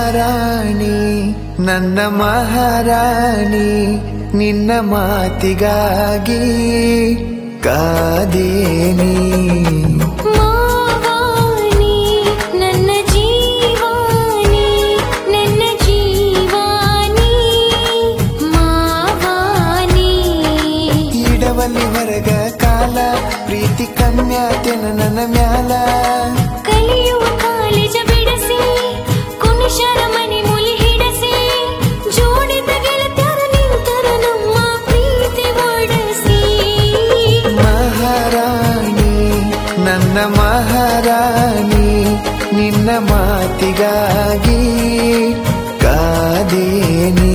ಮಹಾರಾಣಿ ನನ್ನ ಮಹಾರಾಣಿ ನಿನ್ನ ಮಾತಿಗಾಗಿ ಕಾದೇನಿ ಮಾವಾನಿ ನನ್ನ ಜೀವಾನಿ ನನ್ನ ಜೀವಾನಿ ಮಾವಾನಿ ಇಡವಲ್ಲಿ ಹೊರಗ ಕಾಲ ಪ್ರೀತಿ ಕಮ್ಯಾತೆನ ನನ್ನ ಮ್ಯಾಲ ಕಲಿಯುವ ಕಾಲೇಜ ಬಿಡಸಿ ಕುಣಿಶರ ಮನೆ ಮುಲಿ ಹಿಡಸಿ ಜೋಡಿದ ಗೆಳತ್ಯರು ನಿಂತರ ನಮ್ಮ ಪ್ರೀತಿ ಒಡಸಿ ಮಹಾರಾಣಿ ನನ್ನ ಮಹಾರಾಣಿ ನಿನ್ನ ಮಾತಿಗಾಗಿ ಕಾದೇನಿ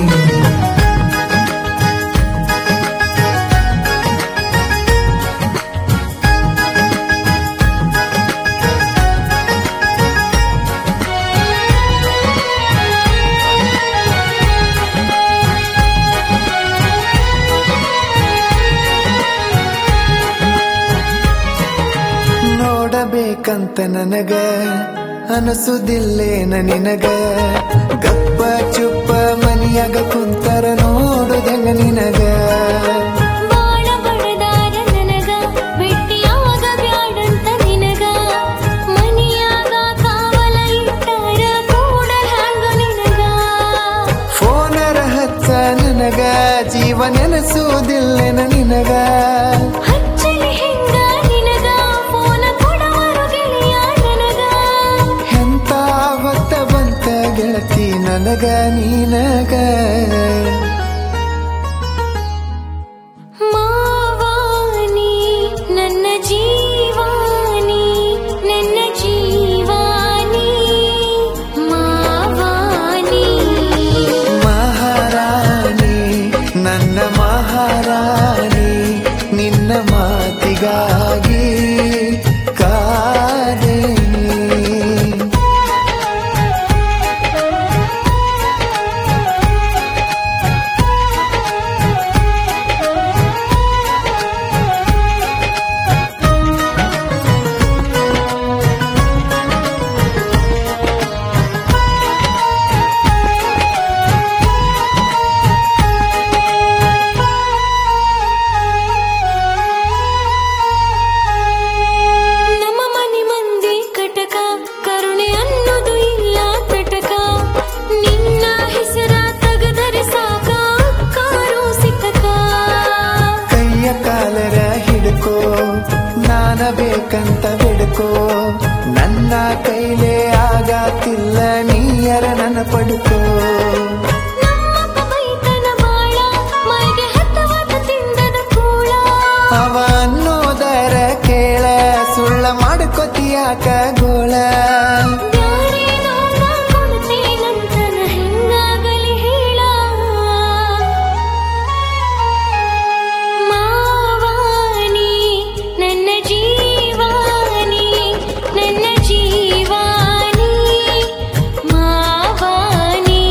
ನೋಡಬೇಕಂತ ನನಗ ಅನಸುದಿಲ್ಲೇನ ನಿನಗ ಗಪ್ಪ ಚುಪ್ಪ ಮನಿಯಾಗ ಕುಂತರ ನೋಡುದಂಗ ನಿನಗ ಬಾಳ ಬಡದಾರ ನನಗ ಭೇಟಿಯಾಗ ಬ್ಯಾಡಂತ ನಿನಗ ಮನಿಯಾಗ ಕಾವಲ ಇಟ್ಟಾರ ಕೂಡ ಹ್ಯಾಂಗ ನಿನಗ ಫೋನರ ಹಚ್ಚ ನನಗ ಜೀವ ನೆನಸುವುದಿಲ್ಲೇನ ನಿನಗ ಹಚ್ಚಲಿ ಹಿಂಗ ನಿನಗ ಫೋನ ಕೊಡವರು ಗೆಳೆಯ ನನಗ ಎಂತ ಹೊತ್ತ ಬಂತ ಗೆಳತಿ ನನಗ ನೀನಗ ಮಾವಾನಿ ನನ್ನ ಜೀವಾನಿ ನನ್ನ ಜೀವಾನಿ ಮಾವಾನಿ ಮಹಾರಾಣಿ ನನ್ನ ಮಹಾರಾಣಿ ನಿನ್ನ ಮಾತಿಗಾಗಿ ಕಾದೇನಿ ನಮ್ಮ ಮನೆ ಮಂದಿ ಕಟಕ ಕರುಣೆ ಅನ್ನೋದು ಇಲ್ಲ ತಟಕ ನಿನ್ನ ಹೆಸರ ತಗದರೆ ಸಾಕ ಕಾರು ಸಿಕ್ಕಕ ಕೈಯ ಕಾಲರ ಹಿಡ್ಕೋ ನಾನ ಬೇಕಂತ ಬಿಡ್ಕೋ ನನ್ನ ಕೈಲೇ ಆಗತ್ತಿಲ್ಲ ನೀಯರ ನನ್ನ ಪಡ್ಕೋ ನಮ್ಮಪ್ಪ ಬೈತನ ಬಾಳ ಮೈಗೆ ಹತ್ತವಾದ ತಿಂದದ ಕೂಳ ಅವ ಅನ್ನೋದರ ಕೇಳ ಸುಳ್ಳ ಮಾಡ್ಕೋತಿಯಾಕ ಗೋಳ ಯಾರೇನೋ ನಾ ಕೊಡ್ತೇನಂತನ ಹೆಂಗಾಗಲಿ ಹೇಳ ಮಾವಾನಿ ನನ್ನ ಜೀವಾನಿ ನನ್ನ ಜೀವಾನಿ ಮಾವಾನಿ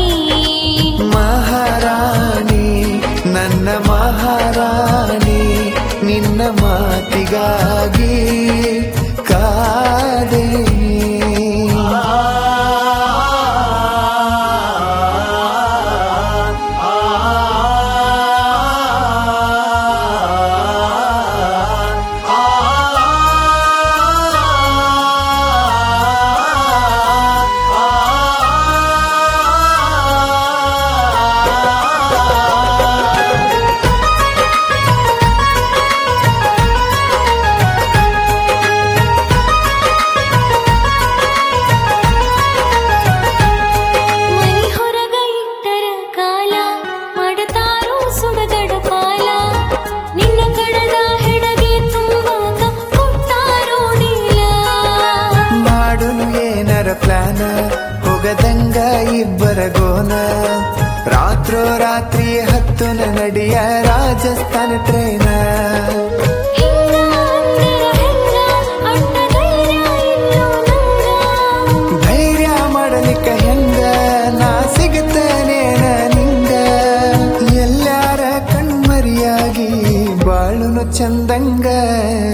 ಮಹಾರಾಣಿ ನನ್ನ ಮಹಾರಾಣಿ ನಿನ್ನ ಮಾತಿಗಾಗಿ ಕಾದೇನಿ ಮನಿ ಹೊರಗ ಇಟ್ಟರ ಕಾಲ ಮಾಡತಾರೋ ಸುಡಗಡ ಪಾಲ ನಿನ್ನ ಕಡದ ಹೆಡಗೆ ತುಂಬಾಕ ಕೊಟ್ಟಾರೋ ನೀಲ ಮಾಡುನು ಏನರ ಪ್ಲಾನ ಹೋಗದಂಗ ಇಬ್ಬರ ಗೋನ ರಾತ್ರೋ ರಾತ್ರಿ ಹತ್ತುನ ನಡಿಯ ರಾಜಸ್ಥಾನ ಟ್ರೈನ ಹಿಂಗ ಅಂದರ ಹೆಂಗ ಅಡ್ಡ ಧೈರ್ಯ ಇಲ್ಲೋ ನಂಗ ಧೈರ್ಯ ಮಾಡಲಿಕ್ಕ ಹೆಂಗ ನಾ ಸಿಗುತ್ತೇನೇನ ನಿಂಗ ಎಲ್ಲಾರ ಕಣ್ಮರಿಯಾಗಿ ಬಾಳುನು ಚಂದಂಗ